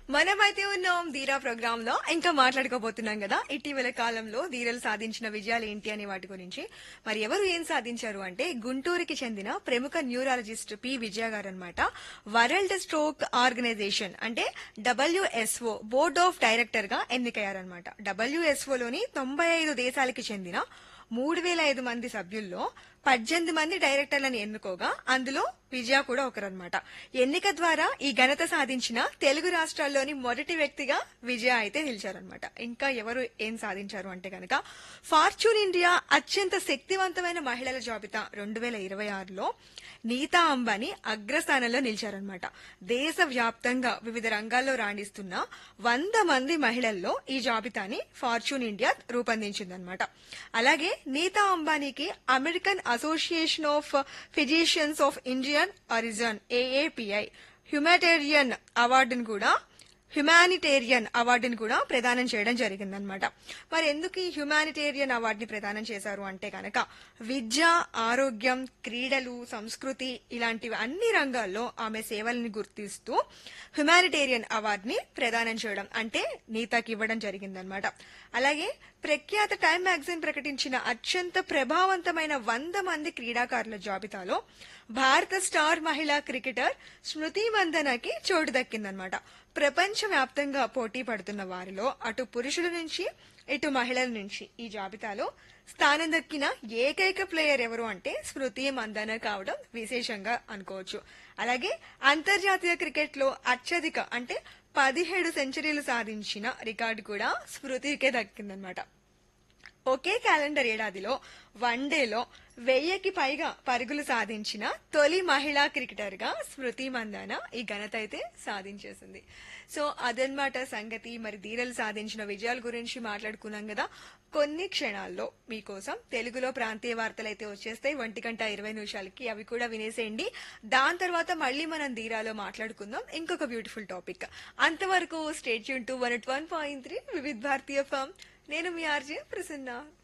మనమైతే ఉన్నాం ధీరా ప్రోగ్రామ్ లో ఇంకా మాట్లాడుకోబోతున్నాం కదా ఇటీవల కాలంలో ధీరలు సాధించిన విజయాలు ఏంటి అనే వాటి గురించి మరి ఎవరు ఏం సాధించారు అంటే గుంటూరుకి చెందిన ప్రముఖ న్యూరాలజిస్ట్ పి విజయ గారు అనమాట వరల్డ్ స్ట్రోక్ ఆర్గనైజేషన్ అంటే డబ్ల్యూఎస్ఓ బోర్డ్ ఆఫ్ డైరెక్టర్ గా ఎన్నికయ్యారనమాట డబ్ల్యూఎస్ఓ లోని తొంభై ఐదు దేశాలకి చెందిన మూడు వేల ఐదు మంది సభ్యుల్లో పద్దెనిమిది మంది డైరెక్టర్లను ఎన్నుకోగా అందులో విజయ కూడా ఒకరన్నమాట ఎన్నిక ద్వారా ఈ ఘనత సాధించిన తెలుగు రాష్ట్రాల్లోని మొదటి వ్యక్తిగా విజయ అయితే నిలిచారనమాట ఇంకా ఎవరు ఏం సాధించారు అంటే గనక ఫార్చ్యూన్ ఇండియా అత్యంత శక్తివంతమైన మహిళల జాబితా రెండు వేల ఇరవై ఆరులో నీతా అంబానీ అగ్రస్థానంలో నిలిచారనమాట దేశ వ్యాప్తంగా వివిధ రంగాల్లో రాణిస్తున్న వంద మంది మహిళల్లో ఈ జాబితాని ఫార్చ్యూన్ ఇండియా రూపొందించిందనమాట అలాగే నీతా అంబానీకి American association of physicians of Indian origin AAPI humanitarian అవార్డును కూడా హ్యుమానిటేరియన్ అవార్డుని కూడా ప్రదానం చేయడం జరిగిందనమాట మరి ఎందుకు ఈ హ్యుమానిటేరియన్ అవార్డుని ప్రదానం చేశారు అంటే కనుక విద్య ఆరోగ్యం క్రీడలు సంస్కృతి ఇలాంటివి అన్ని రంగాల్లో ఆమె సేవల్ని గుర్తిస్తూ హ్యుమానిటేరియన్ అవార్డుని ప్రదానం చేయడం అంటే నీతాకి ఇవ్వడం జరిగిందనమాట అలాగే ప్రఖ్యాత టైమ్ మ్యాగజైన్ ప్రకటించిన అత్యంత ప్రభావవంతమైన వంద మంది క్రీడాకారుల జాబితాలో భారత స్టార్ మహిళా క్రికెటర్ స్మృతి మందనకి చోటు దక్కిందనమాట ప్రపంచ వ్యాప్తంగా పోటీ పడుతున్న వారిలో అటు పురుషుల నుంచి ఇటు మహిళల నుంచి ఈ జాబితాలో స్థానం దక్కిన ఏకైక ప్లేయర్ ఎవరు అంటే స్మృతి మందన కావడం విశేషంగా అనుకోవచ్చు అలాగే అంతర్జాతీయ క్రికెట్ లో అత్యధిక అంటే పదిహేడు సెంచరీలు సాధించిన రికార్డు కూడా స్మృతికే దక్కిందనమాట ఒకే క్యాలెండర్ ఏడాదిలో వన్డేలో వెయ్యికి పైగా పరుగులు సాధించిన తొలి మహిళా క్రికెటర్ గా స్మృతి మందాన ఈ ఘనత అయితే సాధించేసింది సో అదనమాట సంగతి మరి ధీరలు సాధించిన విజయాల గురించి మాట్లాడుకున్నాం కదా కొన్ని క్షణాల్లో మీకోసం తెలుగులో ప్రాంతీయ వార్తలు అయితే వచ్చేస్తాయి ఒంటి గంట ఇరవై నిమిషాలకి అవి కూడా వినేసేయండి దాని తర్వాత మళ్ళీ మనం ధీరాలో మాట్లాడుకుందాం ఇంకొక బ్యూటిఫుల్ టాపిక్ అంతవరకు స్టేట్ యూన్ to one one point three Vividh Bharati FM నేను మీ ఆర్జే ప్రసన్న